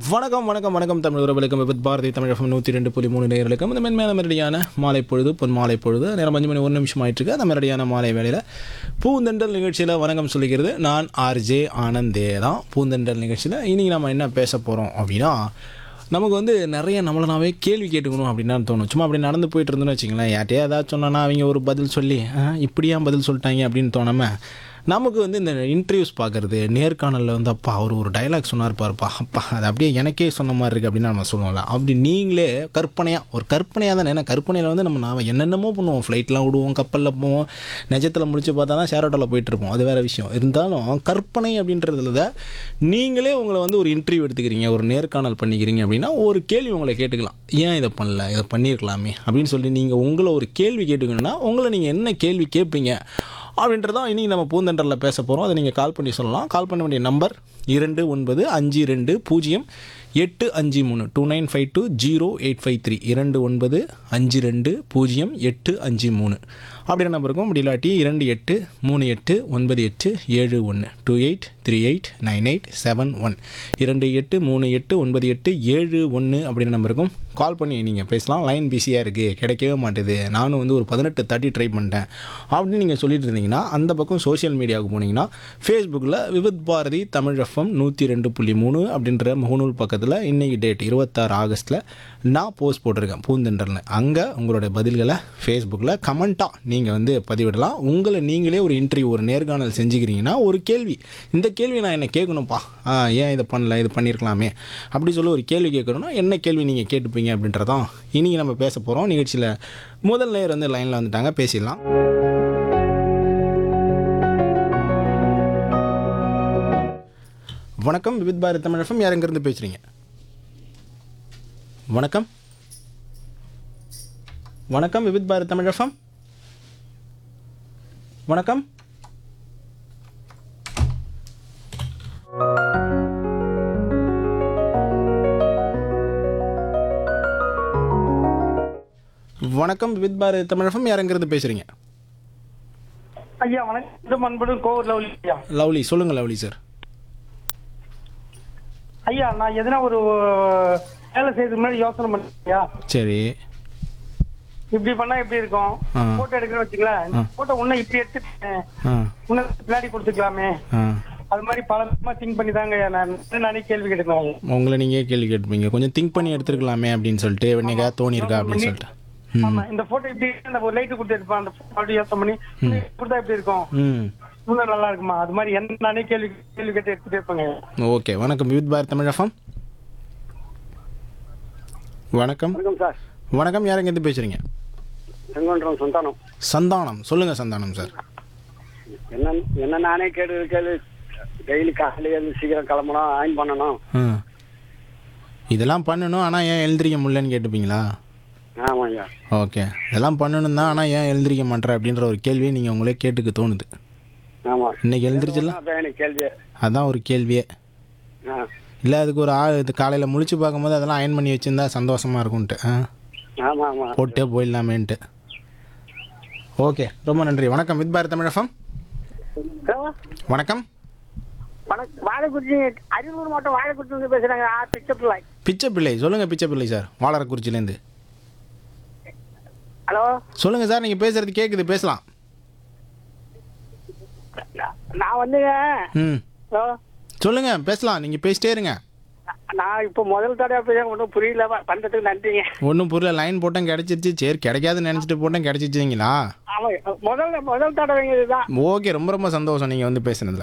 வணக்கம் வணக்கம் வணக்கம் தமிழ் உறவுகளுக்கும் விபத் பாரதி தமிழகம் நூற்றி ரெண்டு புள்ளி மூணு நேர்களுக்கும் இந்த மென்மையான மெரடியான மாலை பொழுது பொன் மாலை பொழுது நேரம் அஞ்சு மணி ஒரு நிமிஷம் ஆயிட்டு இருக்கு அந்த மெரடியான மாலை வேளையில் பூந்தெண்டல் நிகழ்ச்சியில் வணக்கம் சொல்லிக்கிறது நான் ஆர்ஜே ஆனந்தே தான் பூந்தெண்டல் நிகழ்ச்சியில் இன்றைக்கி நம்ம என்ன பேச போகிறோம் அப்படின்னா நமக்கு வந்து நிறைய நம்மளனாவே கேள்வி கேட்டுக்கணும் அப்படின்னு தோணும் சும்மா அப்படி நடந்து போயிட்டு இருந்தோம்னு வச்சுங்களேன் யார்ட்டையே ஏதாச்சும் சொன்னோன்னா அவங்க ஒரு பதில் சொல்லி "ஆ, இப்படியா பதில் சொல்லிட்டாங்க அப்படின்னு தோணாமல் நமக்கு வந்து இந்த இன்டர்வியூஸ் பார்க்குறது நேர்காணலில் வந்து அப்பா அவர் ஒரு டைலாக் சொன்னார் பாருப்பா அப்பா அது அப்படியே எனக்கே சொன்ன மாதிரி இருக்குது அப்படின்னு நம்ம சொல்லுவோம்ல அப்படி நீங்களே கற்பனையாக ஒரு கற்பனையாக தானே ஏன்னா கற்பனையில் வந்து நம்ம நான் என்னென்னமோ பண்ணுவோம் ஃப்ளைட்லாம் விடுவோம் கப்பலில் போவோம் நிஜத்தில் முடிச்சு பார்த்தா தான் ஷேரோட்டோவில் போயிட்டுருப்போம் அது வேறு விஷயம் இருந்தாலும் கற்பனை அப்படின்றதுல நீங்களே உங்களை வந்து ஒரு இன்டர்வியூ எடுத்துக்கிறீங்க ஒரு நேர்காணல் பண்ணிக்கிறீங்க அப்படின்னா ஒரு கேள்வி உங்களை கேட்டுக்கலாம் ஏன் இதை பண்ணல இதை பண்ணியிருக்கலாமே அப்படின்னு சொல்லி நீங்கள் உங்களை ஒரு கேள்வி கேட்டுக்கணும்னா உங்களை நீங்கள் என்ன கேள்வி கேட்பீங்க அப்படின்றதான் இன்றைக்கி நம்ம பூந்தண்டரில் பேச போகிறோம் அதை நீங்கள் கால் பண்ணி சொல்லலாம் கால் பண்ண வேண்டிய நம்பர் இரண்டு ஒன்பது அஞ்சு ரெண்டு பூஜ்ஜியம் எட்டு அஞ்சு மூணு two nine five two zero eight five three இரண்டு ஒன்பது அஞ்சு ரெண்டு பூஜ்ஜியம் எட்டு அஞ்சு மூணு அப்படின்ற நம்பர் இருக்கும் அப்படி இல்லாட்டி இரண்டு எட்டு மூணு எட்டு ஒன்பது எட்டு ஏழு ஒன்று two eight three eight nine eight seven one இரண்டு எட்டு மூணு எட்டு ஒன்பது எட்டு ஏழு ஒன்று அப்படின்ற நம்பர் இருக்கும் கால் பண்ணி நீங்கள் பேசலாம் லைன் பிஸியாக இருக்குது கிடைக்கவே மாட்டுது நானும் வந்து ஒரு பதினெட்டு தேர்ட்டி ட்ரை பண்ணிட்டேன் அப்படின்னு நீங்கள் சொல்லிட்டு இருந்தீங்கன்னா அந்த பக்கம் சோஷியல் மீடியாவுக்கு போனீங்கன்னா ஃபேஸ்புக்கில் விவித் பாரதி தமிழ் எஃப்எம் நூற்றி ரெண்டு புள்ளி மூணு அப்படின்ற முகநூல் பக்கத்தில் இன்றைக்கி டேட் இருபத்தாறு ஆகஸ்ட்டில் நான் போஸ்ட் போட்டிருக்கேன் பூந்தென்றல்னு அங்கே உங்களுடைய பதில்களை ஃபேஸ்புக்கில் கமெண்ட்டாக நீங்கள் வந்து பதிவிடலாம் உங்களை நீங்களே ஒரு இன்டர்வியூ ஒரு நேர்காணல் செஞ்சுக்கிறீங்கன்னா ஒரு கேள்வி இந்த கேள்வி நான் என்ன கேட்கணும்ப்பா ஆ, ஏன் இதை பண்ணல இது பண்ணியிருக்கலாமே அப்படி சொல்லி ஒரு கேள்வி கேட்கணும்னா என்ன கேள்வி நீங்கள் கேட்டுப்பீங்க அப்படின்றதான் இன்றைக்கி நம்ம பேச போகிறோம் நிகழ்ச்சியில் முதல் நேர் வந்து லைனில் வந்துட்டாங்க பேசிடலாம் வணக்கம் விவித் பாரத் தமிழ் எஃப்எம் யார் எங்கேருந்து பேசுகிறீங்க வணக்கம் வணக்கம் விவித் பாரத் தமிழ் எஃப்எம் வணக்கம் வணக்கம் வித் பாரத் தமிழ் எஃப்எம் யார் எங்கேருந்து பேசுகிறீங்க ஐயா வணக்கம் இது மண்படும் கோவூர்ல உள்ள ஐயா லவ்லி சொல்லுங்கள் லவ்லி சார் ஐயா நான் எதனா ஒரு வேலை செய்யறதுக்கு முன்னாடி யோசனை பண்ணேன் ஐயா சரி இப்படி பண்ணா எப்படி இருக்கும் ஆ. போட்டோ எடுக்கிறேன் வச்சுங்களேன் போட்டோ உன்ன இப்படி எடுத்துட்டு ஆ உன்ன பின்னாடி கொடுத்துக்கலாமே ஆ அது மாதிரி பல விதமா திங்க் பண்ணி தாங்க ஐயா நான் நானே கேள்வி கேட்டுக்கேன் உங்களை நீங்கள் கேள்வி கேட்டுப்பீங்க கொஞ்சம் திங்க் பண்ணி எடுத்துருக்கலாமே அப்படின்னு சொல்லிட்டு என்னைக்கா தோணியிருக்கா அப்படின்னு சொல்லிட்டு ம் ஆமா இந்த போட்டோ இப்படி அந்த ஒரு லைட் கொடுத்து எடுப்பேன் அந்த போட்டோ யோசனை பண்ணி கொடுத்தா எப்படி இருக்கும் ம் இன்னும் நல்லா இருக்குமா அது மாதிரி என்ன நானே கேள்வி கேள்வி கேட்டு எடுத்துட்டே இருப்பேங்க ஐயா. ஓகே வணக்கம் வித் பாரத் தமிழ் எஃப்எம் வணக்கம் வணக்கம் சார் வணக்கம் யார் எங்கேருந்து பேசுகிறீங்க செங்கோன்றம் சந்தானம் சந்தானம் சொல்லுங்கள் சந்தானம் சார் என்ன என்ன நானே கேட்டு கேளு டெய்லி காலையில எழுந்து சீக்கிரம் கிளம்பணும் அயன் பண்ணணும் ஆ இதெல்லாம் பண்ணணும் ஆனால் ஏன் எழுந்திரிக்க முடியலன்னு கேட்டுப்பீங்களா ஆமாங்க ஓகே இதெல்லாம் பண்ணணும் தான் ஆனால் ஏன் எழுந்திரிக்க மாட்டேற அப்படின்ற ஒரு கேள்வியை நீங்கள் உங்களே கேட்டுக்க தோணுது ஆமா இன்னைக்கு எழுந்திரிச்சிடலாம் அதான் எனக்கு கேள்வி அதான் ஒரு கேள்வியே ஆ இல்லை அதுக்கு ஒரு ஆள் இது காலையில் முழிச்சு பார்க்கும்போது அதெல்லாம் அயன் பண்ணி வச்சுருந்தா சந்தோஷமாக இருக்கும்ன்ட்டு ஆ ஆமா ஆமா போட்டே போயிடலாமேன்ட்டு ஓகே ரொம்ப நன்றி வணக்கம் வித் பாரத் தமிழ் எஃப்எம் வணக்கம் வணக்கம் வாழைக்குறிச்சி அரியலூர் மாவட்டம் வாழைக்குறிச்சி பேசுறாங்க ஆ பிச்சப்பிள்ளை பிச்சை பிள்ளை சொல்லுங்கள் பிச்சை பிள்ளை சார் வாழறக்குறிச்சிலேருந்து ஹலோ சொல்லுங்கள் சார் நீங்கள் பேசுகிறது கேட்குது பேசலாம் நான் வந்துங்க ம் ஹலோ சொல்லுங்கள் பேசலாம் நீங்கள் பேசிட்டே இருங்க நான் இப்போ முதல் தடவை பேச ஒன்றும் புரியல பண்றதுக்கு நன்றிங்க ஒன்றும் புரியல லைன் போட்டேன் கிடச்சிருச்சு சரி கிடைக்காதுன்னு நினச்சிட்டு போட்டேன் கிடச்சிச்சிங்களா ஆமா முதல்ல முதல் தடவைங்க இதுதான் ஓகே ரொம்ப ரொம்ப சந்தோஷம் நீங்கள் வந்து பேசுனதில்